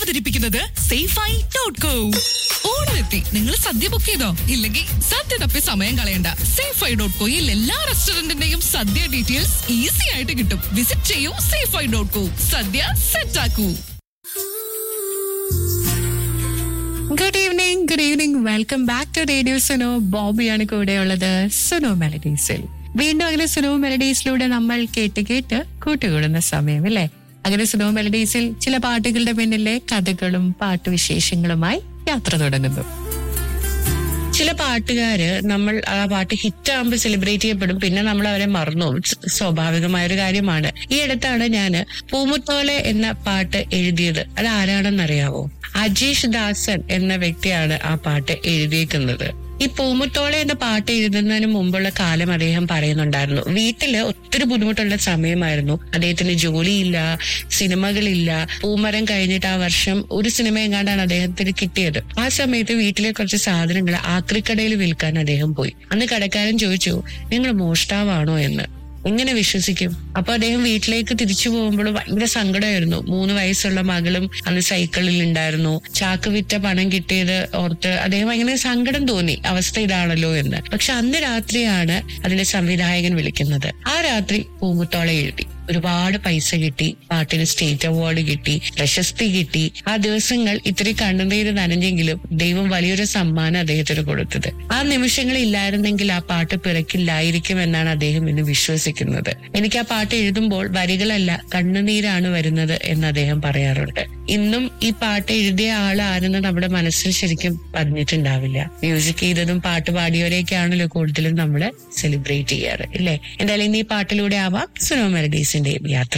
അവതരിപ്പിക്കുന്നത് സേഫായി ഡോട്ട് കോ ഓണമെത്തി നിങ്ങൾ സദ്യ ബുക്ക് ചെയ്തോ ഇല്ലെങ്കിൽ സദ്യ തപ്പി സമയം കളയണ്ട സേഫായി ഡോട്ട് കോയിൽ എല്ലാ റെസ്റ്റോറന്റിന്റെയും സദ്യ ഡീറ്റെയിൽസ് ഈസി ആയിട്ട് കിട്ടും വിസിറ്റ് ചെയ്യൂ സേഫായി ഡോട്ട് കോ സദ്യ സെറ്റ് ആക്കൂ good evening good evening welcome back to radio Suno ബോബിയാണ് കൂടെയുള്ളത് സുനോ മെലഡീസിൽ വീണ്ടും അങ്ങനെ സുനോ മെലഡീസിലൂടെ നമ്മൾ കേട്ട് കേട്ട് കൂട്ടുകൂടുന്ന സമയം അല്ലേ അങ്ങനെ സുനോ മെലഡീസിൽ ചില പാട്ടുകളുടെ പിന്നിലെ കഥകളും പാട്ടുവിശേഷങ്ങളുമായി യാത്ര തുടങ്ങുന്നു ചില പാട്ടുകാര് നമ്മൾ ആ പാട്ട് ഹിറ്റ് ആകുമ്പോൾ സെലിബ്രേറ്റ് ചെയ്യപ്പെടും പിന്നെ നമ്മൾ അവരെ മറന്നു പോകും. സ് സ്വാഭാവികമായ ഒരു കാര്യമാണ് ഈ അടുത്താണ് ഞാന് പൂമുത്തോലെ എന്ന പാട്ട് എഴുതിയത് അത് ആരാണെന്നറിയാവോ അജീഷ് ദാസൻ എന്ന വ്യക്തിയാണ് ആ പാട്ട് എഴുതിയേക്കുന്നത് ഈ പൂമുത്തോളെ എന്ന പാട്ട് എഴുതുന്നതിന് മുമ്പുള്ള കാലം അദ്ദേഹം പറയുന്നുണ്ടായിരുന്നു വീട്ടില് ഒത്തിരി ബുദ്ധിമുട്ടുള്ള സമയമായിരുന്നു അദ്ദേഹത്തിന് ജോലിയില്ല സിനിമകളില്ല പൂമരം കഴിഞ്ഞിട്ട് ആ വർഷം ഒരു സിനിമ എങ്ങാണ്ടാണ് അദ്ദേഹത്തിന് കിട്ടിയത് ആ സമയത്ത് വീട്ടിലെ കുറച്ച് സാധനങ്ങൾ ആക്രിക്കടയിൽ വിൽക്കാൻ അദ്ദേഹം പോയി അന്ന് കടക്കാരൻ ചോദിച്ചു നിങ്ങൾ മോഷ്ടാവാണോ എന്ന് എങ്ങനെ വിശ്വസിക്കും അപ്പൊ അദ്ദേഹം വീട്ടിലേക്ക് തിരിച്ചു പോകുമ്പോൾ ഭയങ്കര സങ്കടമായിരുന്നു മൂന്ന് വയസ്സുള്ള മകളും അന്ന് സൈക്കിളിൽ ഉണ്ടായിരുന്നു ചാക്ക് വിറ്റ പണം കിട്ടിയത് ഓർത്ത് അദ്ദേഹം ഭയങ്കര സങ്കടം തോന്നി അവസ്ഥ ഇതാണല്ലോ എന്ന് പക്ഷെ അന്ന് രാത്രിയാണ് അതിന്റെ സംവിധായകൻ വിളിക്കുന്നത് ആ രാത്രി പൂമുത്തോളെ എഴുതി ഒരുപാട് പൈസ കിട്ടി പാട്ടിന് സ്റ്റേറ്റ് അവാർഡ് കിട്ടി പ്രശസ്തി കിട്ടി ആ ദിവസങ്ങൾ ഇത്തിരി കണ്ണുനീര് നനഞ്ഞെങ്കിലും ദൈവം വലിയൊരു സമ്മാനം അദ്ദേഹത്തിന് കൊടുത്തത് ആ നിമിഷങ്ങൾ ഇല്ലായിരുന്നെങ്കിൽ ആ പാട്ട് പിറക്കില്ലായിരിക്കും എന്നാണ് അദ്ദേഹം ഇന്ന് വിശ്വസിക്കുന്നത് എനിക്ക് ആ പാട്ട് എഴുതുമ്പോൾ വരികളല്ല കണ്ണുനീരാണ് വരുന്നത് എന്ന് അദ്ദേഹം പറയാറുണ്ട് ഇന്നും ഈ പാട്ട് എഴുതിയ ആൾ ആരെന്ന് നമ്മുടെ മനസ്സിൽ ശരിക്കും പറഞ്ഞിട്ടുണ്ടാവില്ല മ്യൂസിക് ചെയ്തതും പാട്ട് പാടിയവരെയൊക്കെയാണല്ലോ കൂടുതലും നമ്മള് സെലിബ്രേറ്റ് ചെയ്യാറ് ഇല്ലേ എന്തായാലും ഇന്ന് ഈ പാട്ടിലൂടെ ആവാം സുനോ മെലഡീസിന്റെയും യാത്ര